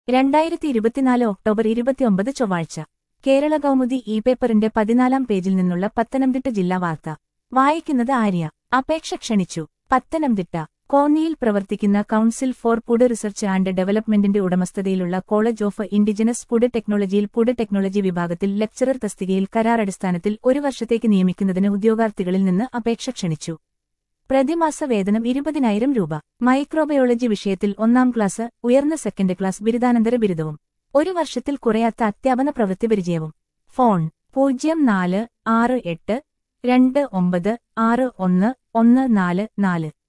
രണ്ടായിരത്തി ഇരുപത്തിനാല് ഒക്ടോബർ ഇരുപത്തിയൊമ്പത് ചൊവ്വാഴ്ച കേരള കൗമുദി ഇ പേപ്പറിന്റെ പതിനാലാം പേജിൽ നിന്നുള്ള പത്തനംതിട്ട ജില്ലാ വാർത്ത വായിക്കുന്നത് ആര്യ അപേക്ഷ ക്ഷണിച്ചു പത്തനംതിട്ട കോന്നിയിൽ പ്രവർത്തിക്കുന്ന council for food research and ഡെവലപ്മെന്റിന്റെ ഉടമസ്ഥതയിലുള്ള കോളേജ് ഓഫ് ഇൻഡിജിനസ് ഫുഡ് ടെക്നോളജിയിൽ ഫുഡ് ടെക്നോളജി വിഭാഗത്തിൽ ലെക്ചറർ തസ്തികയിൽ കരാറടിസ്ഥാനത്തിൽ ഒരു വർഷത്തേക്ക് നിയമിക്കുന്നതിന് ഉദ്യോഗാർത്ഥികളിൽ നിന്ന് അപേക്ഷ ക്ഷണിച്ചു പ്രതിമാസ വേതനം ഇരുപതിനായിരം രൂപ മൈക്രോബയോളജി വിഷയത്തിൽ ഒന്നാം ക്ലാസ് ഉയർന്ന സെക്കൻഡ് ക്ലാസ് ബിരുദാനന്തര ബിരുദവും ഒരു വർഷത്തിൽ കുറയാത്ത അധ്യാപന പ്രവൃത്തി പരിചയവും ഫോൺ പൂജ്യം നാല് ആറ് എട്ട് രണ്ട് ഒമ്പത് ആറ് ഒന്ന് ഒന്ന് നാല് നാല്